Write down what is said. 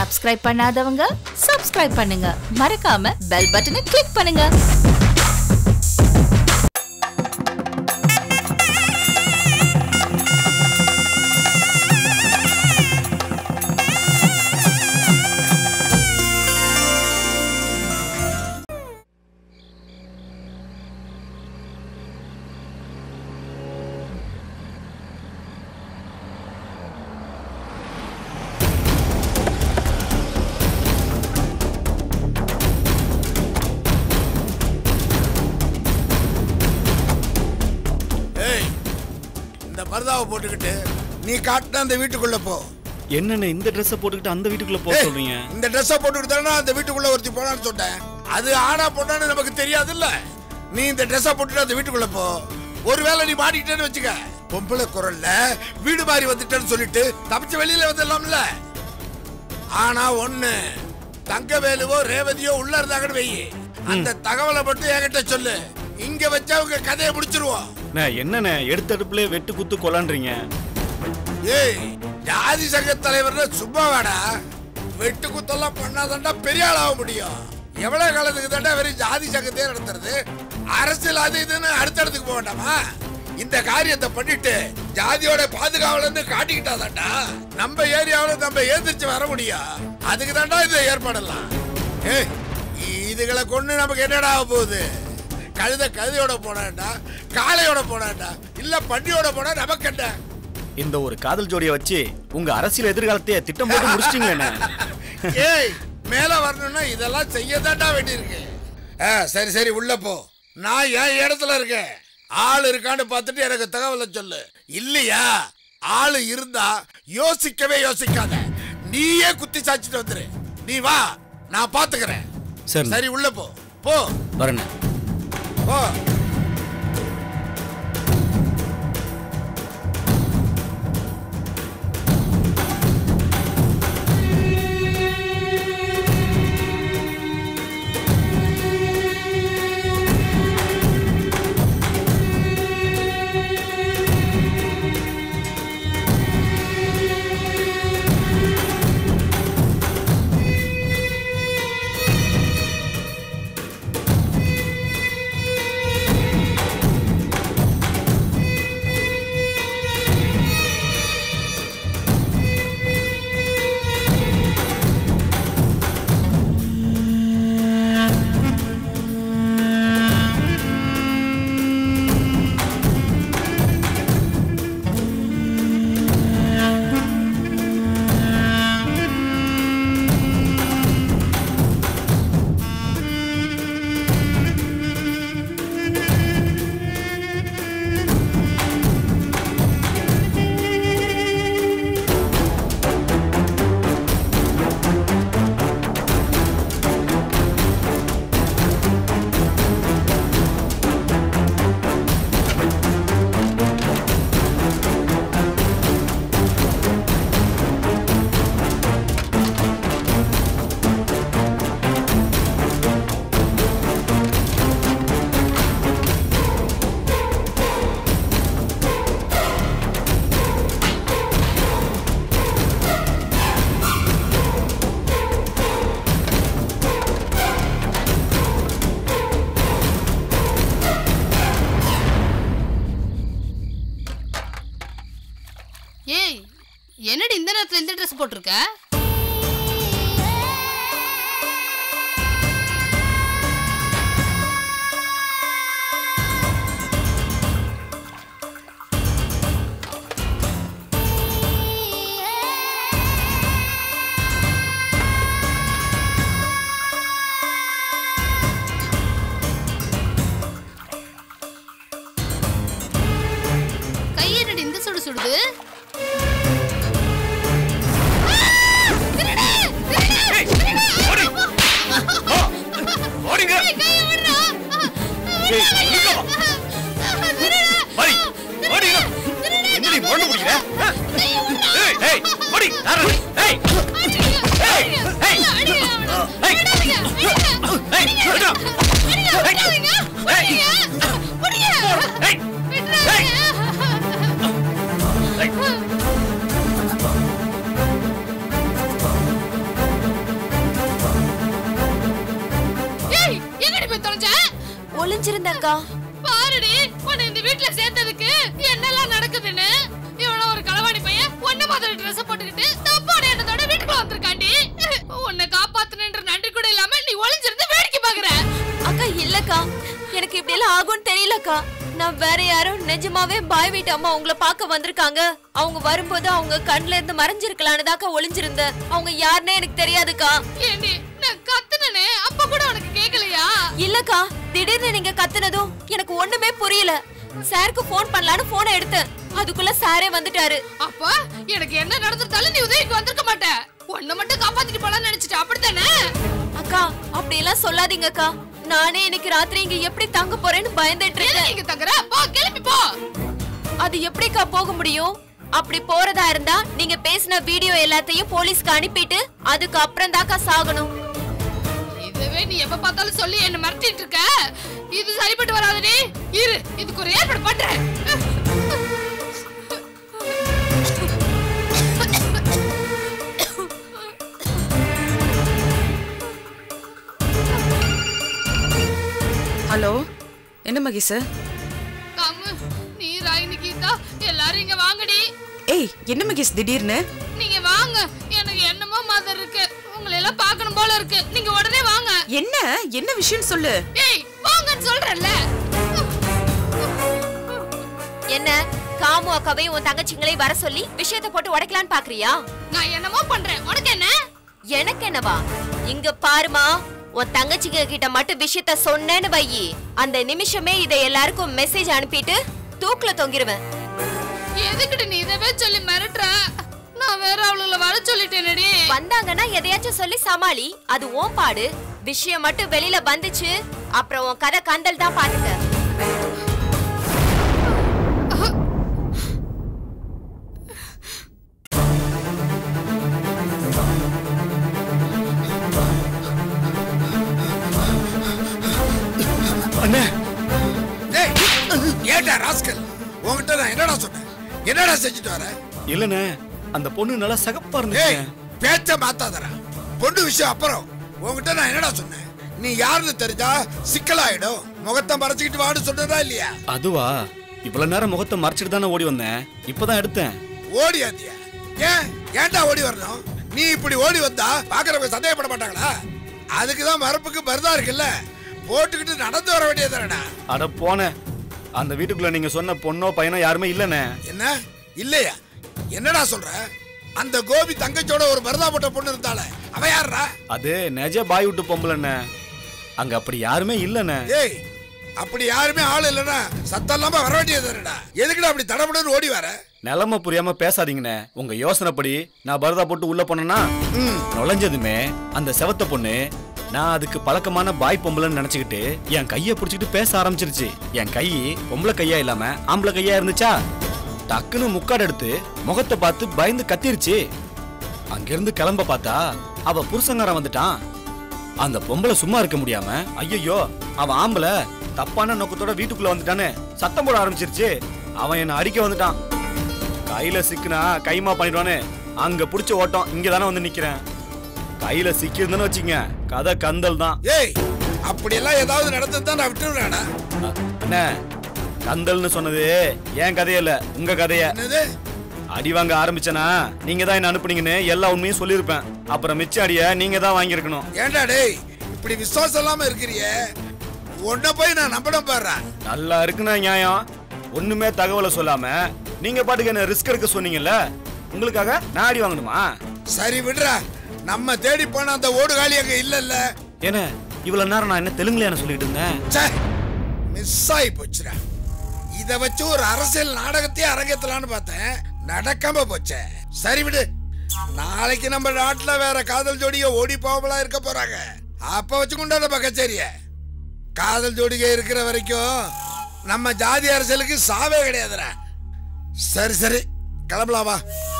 Subscribe பண்ணாதவங்க subscribe பண்ணுங்க மறக்காம பெல் பட்டனை கிளிக் பண்ணுங்க ஏய் இந்த பர்தாவை போட்டுக்கிட்டு நீ காட்டின அந்த வீட்டுக்குள்ள போ என்னண்ணே இந்த ட்ரெஸ்ஸை போட்டுக்கிட்டு அந்த வீட்டுக்குள்ள போக ஏய், சொல்றீங்க இந்த ட்ரெஸ்ஸை போட்டுக்கிட்டு தானே அந்த வீட்டுக்குள்ள ஒருத்தி போனான்னு சொன்னேன் அது ஆனா பொண்ணான்னு நமக்கு தெரியாதுல்ல நீ இந்த ட்ரெஸ்ஸை போட்டுட்டு அந்த வீட்டுக்குள்ள போ ஒருவேளை நீ மாட்டிக்கிட்டேன்னு வச்சுக்க பொம்பளை குரல்ல வீடு மாறி வந்துட்டேன்னு சொல்லிட்டு தப்பிச்சு வெளியில வந்துடலாம்ல ஆனா ஒண்ணு தங்கவேலுவோ ரேவதியோ உள்ள இருந்தாங்கன்னு வெயி அந்த தகவலை மட்டும் என்கிட்ட சொல்லு இங்க வச்சா உங்க கதையை முடிச்சிருவோம் அண்ணே, என்னண்ணே எடுத்த அடுப்புல வெட்டு குத்து கொலான்றீங்க ஏய் ஜாதி சங்க தலைவர்னா சும்மா வாடா வெட்டு குத்தெல்லாம் பண்ணாதான்டா பெரிய ஆளாக முடியும் எவ்வளவு காலத்துக்கு தாண்டா வெறும் ஜாதி சங்கத்தையே நடத்துறது அரசியல் அது இதுன்னு அடுத்த இடத்துக்கு போக வேண்டாமா இந்த காரியத்தை பண்ணிட்டு ஜாதியோட பாதுகாவலன்னு காட்டிக்கிட்டாதாண்டா நம்ம ஏரியாவுல நம்ம எதிர்த்து வர முடியும் அதுக்கு தாண்டா இந்த ஏற்பாடெல்லாம் ஏய் இதுகளை கொண்டு நமக்கு என்னடா ஆக போகுது கழுத கழுதையோட போனாண்டா காளையோட போனாண்டா இல்ல பண்டியோட போனா நமக்கு என்ன இந்த ஒரு காதல் ஜோடியை வச்சு உங்க அரசியல் எதிர்காலத்தையே திட்டம் போட்டு முடிச்சிட்டீங்களே ஏய் மேல வரணும்னா இதெல்லாம் செய்யதாண்டா வேண்டியிருக்கு ஆ சரி சரி உள்ள போ நான் என் இடத்துல இருக்கேன் ஆள் இருக்கான்னு பார்த்துட்டு எனக்கு தகவலை சொல்லு இல்லையா ஆளு இருந்தா யோசிக்கவே யோசிக்காத நீயே குத்தி சாச்சிட்டு வந்துரு நீ வா நான் பாத்துக்கிறேன் சரி. சரி உள்ள போ போ வரண்ணே போ ஏய் என்னடி இந்த நேரத்துல இந்த ட்ரெஸ் போட்டிருக்க கையென்னடி இந்த சுடு சுடுது ஓடிங்க ஏய், நில்லுங்க. மரி, ஓடிங்க. என்னடி முரண்டு பிடிக்கிற? ஆ? ஏய், ஏய், ஓடி, யாரு? ஏய், ஏய், ஏய், ஏய், ஏய், விடுடா. ஏய், ஏய், ஏய், ஏய், ஏய். இருந்தேன்க்கா பாருடி உன்னை இந்த வீட்ல சேர்த்ததுக்கு என்னெல்லாம் நடக்குதுன்னு இவன ஒரு களவாணி பையன் ஒன்ன மாதிரி ட்ரெஸ் போட்டுக்கிட்டு தப்பான எண்ணத்தோட வீட்டுக்குள்ள வந்திருக்காண்டி உன்னை காப்பாத்துனன்ற நன்றி கூட இல்லாம நீ ஒளிஞ்சிருந்து வேடிக்கை பாக்குற அக்கா இல்லக்கா எனக்கு இப்படி எல்லாம் ஆகும்னு தெரியலக்கா நான் வேற யாரும் நிஜமாவே பாய் வீட்டு அம்மா உங்களை பார்க்க வந்திருக்காங்க அவங்க வரும்போது அவங்க கண்ணுல இருந்து மறைஞ்சிருக்கலான்னு தாக்கா ஒளிஞ்சிருந்தேன் அவங்க யாருன்னே எனக்கு தெரியாதுக்கா ஏண்டி நான் கத்துனனே அப்ப கூட உனக்கு கேக்கலையா இல்லக்கா திடீர்னு நீங்க கத்துனதும் எனக்கு ஒண்ணுமே புரியல சாருக்கு ஃபோன் பண்ணலான்னு போனை எடுத்தேன் அதுக்குள்ள சாரே வந்துட்டாரு அப்ப எனக்கு என்ன நடந்திருந்தாலும் நீ உதவிக்கு வந்திருக்க மாட்ட உன்னை மட்டும் காப்பாத்திட்டு போலாம்னு நினைச்சிட்ட அப்படித்தானே அக்கா அப்படி எல்லாம் சொல்லாதீங்கக்கா நானே இன்னைக்கு ராத்திரி இங்க எப்படி தங்க போறேன்னு பயந்துட்டு இருக்கேன் எதுக்கு இங்க தங்குற போ கிளம்பி போ அது எப்படிக்கா போக முடியும் அப்படி போறதா இருந்தா நீங்க பேசின வீடியோ எல்லாத்தையும் போலீஸ்க்கு அனுப்பிட்டு அதுக்கு அப்புறம் தாக்கா சாகணும் இதுவே நீ எப்ப பார்த்தாலும் சொல்லி என்ன மிரட்டிட்டு இருக்க இது சரிப்பட்டு வராதடி இரு இதுக்கு ஒரு ஏற்பாடு பண்றேன் ஹலோ என்ன மகேஷ் காமு நீ ராயினி கீதா எல்லாரும் இங்க வாங்கடி ஏய் என்ன மகேஷ் திடீர்னு நீங்க வாங்க எனக்கு என்னமோ மாதிரி இருக்கு உங்களை எல்லாம் பார்க்கணும் போல இருக்கு நீங்க உடனே வாங்க என்ன என்ன விஷயம் சொல்லு ஏய் வாங்கன்னு சொல்றேன்ல என்ன காமு அக்காவையும் உன் தங்கச்சிங்களையும் வர சொல்லி விஷயத்தை போட்டு உடைக்கலான்னு பாக்குறியா நான் என்னமோ பண்றேன் உனக்கு என்ன எனக்கு என்னவா இங்க பாருமா உன் தங்கச்சிங்க கிட்ட மட்டும் விஷயத்த சொன்னேன்னு வையி அந்த நிமிஷமே இதை எல்லாருக்கும் மெசேஜ் அனுப்பிட்டு தூக்குல தொங்கிருவேன் எதுக்கிட்ட நீ இதவே சொல்லி மிரட்டுற நான் வேற அவளுல வர சொல்லிட்டேனடி வந்தாங்கன்னா எதையாச்சும் சொல்லி சமாளி அது ஓன் பாடு விஷயம் மட்டும் வெளியில வந்துச்சு அப்புறம் உன் கதை கந்தல் தான் பாத்துக்க அண்ணே டேய் ஏட்டா ராஸ்கல் உன்கிட்ட நான் என்னடா சொன்னேன் என்னடா செஞ்சுட்டு வர இல்லண்ணே அந்த பொண்ணு நல்லா சகப்பா ஏய் இருந்துச்சு பேச்ச மாத்தாதடா பொண்ணு விஷயம் அப்புறம் உன்கிட்ட நான் என்னடா சொன்னேன் நீ யாருன்னு தெரிஞ்சா சிக்கலாயிடும் முகத்தை மறைச்சுக்கிட்டு வான்னு சொன்னதா இல்லையா அதுவா இவ்வளவு நேரம் முகத்தை மறைச்சிட்டு தானே ஓடி வந்தேன் இப்பதான் எடுத்தேன் ஓடியாதியா ஏன் ஏன்டா ஓடி வரணும் நீ இப்படி ஓடி வந்தா பாக்குறவங்க சந்தேகப்பட மாட்டாங்களா அதுக்குதான் மரப்புக்கு மருதா இருக்குல்ல போட்டுக்கிட்டு நடந்து வர வேண்டியதுடா அட போனேன் அந்த வீட்டுக்குள்ள நீங்க சொன்ன பொண்ணோ பையனோ யாருமே இல்லண்ணே என்ன இல்லையா என்னடா சொல்ற அந்த கோபி தங்கச்சோட ஒரு மருதா போட்ட பொண்ணு இருந்தால அவ யாருடா அது நெஜ பாய் விட்டு பொம்பளைண்ணே அங்க அப்படி யாருமே இல்லண்ணே ஏய் அப்படி யாருமே ஆள் இல்லைன்னா சத்தம் இல்லாம வர வேண்டியதுடா எதுக்குடா அப்படி தடபுடன்னு ஓடி வர நிலைமை புரியாம பேசாதீங்கண்ணே உங்க யோசனைப்படி நான் பரதா போட்டு உள்ள போனேன்னா நுழைஞ்சதுமே அந்த செவத்த பொண்ணு நான் அதுக்கு பழக்கமான பாய் பொம்பளைன்னு நினைச்சுக்கிட்டு என் கையை பிடிச்சிக்கிட்டு பேச ஆரம்பிச்சிருச்சு என் கை பொம்பளை கையா இல்லாம ஆம்பளை கையா இருந்துச்சா டக்குன்னு முக்காடு எடுத்து முகத்தை பார்த்து பயந்து கத்திருச்சு அங்கிருந்து கிளம்ப பார்த்தா அவ புருஷங்காரன் வந்துட்டான் அந்த பொம்பளை சும்மா இருக்க முடியாம ஐயோ அவன் ஆம்பளை தப்பான நோக்கத்தோட வீட்டுக்குள்ள வந்துட்டான்னு சத்தம் போட ஆரம்பிச்சிருச்சு அவன் என்ன அடிக்க வந்துட்டான் கையில சிக்குனா கைமா பண்ணிடுவானு அங்க புடிச்ச ஓட்டம் இங்க தானே வந்து நிக்கிறேன் கையில சிக்கிருந்தேன்னு வச்சுங்க கதை கந்தல் தான் ஏய் அப்படியெல்லாம் ஏதாவது நடந்தது தான் நான் விட்டுருவேடா அ- அண்ணே கந்தல்னு சொன்னது என் கதையே இல்ல உங்க கதைய என்னது அடி வாங்க ஆரம்பிச்சனா நீங்க தான் என்ன அனுப்புனீங்கன்னு எல்லா உண்மையும் சொல்லியிருப்பேன் அப்புறம் மிச்ச அடிய நீங்க தான் வாங்கியிருக்கணும் ஏன்டா டேய் இப்படி விசுவாசம் இல்லாம இருக்கிறியே உன்னை போய் நான் நம்பணும் பாடுறேன் நல்லா இருக்குண்ணா நியாயம் ஒண்ணுமே தகவலை சொல்லாம நீங்க பாட்டுக்கு என்ன ரிஸ்க் எடுக்க சொன்னீங்கல்ல உங்களுக்காக நான் அடி வாங்கணுமா சரி விடுறா நம்ம தேடி போன அந்த ஓடுகாலி அங்க இல்லல்ல ஏன்னா இவ்வளவு நேரம் நான் என்ன தெலுங்குல சொல்லிட்டு இருந்தேன் ச்சே மிஸ் ஆகி போச்சுடா இத வச்சு ஒரு அரசியல் நாடகத்தையே அரங்கேத்தலான்னு பார்த்தேன் நடக்காம போச்சே சரி விடு நாளைக்கு நம்ம நாட்டுல வேற காதல் ஜோடிக ஓடி போகலாம் இருக்க போறாங்க அப்ப வச்சு கொண்டாட கச்சேரிய காதல் ஜோடிக இருக்கிற வரைக்கும் நம்ம ஜாதி அரசியலுக்கு சாவே கிடையாதுடா சரி சரி கிளம்பலாம் வா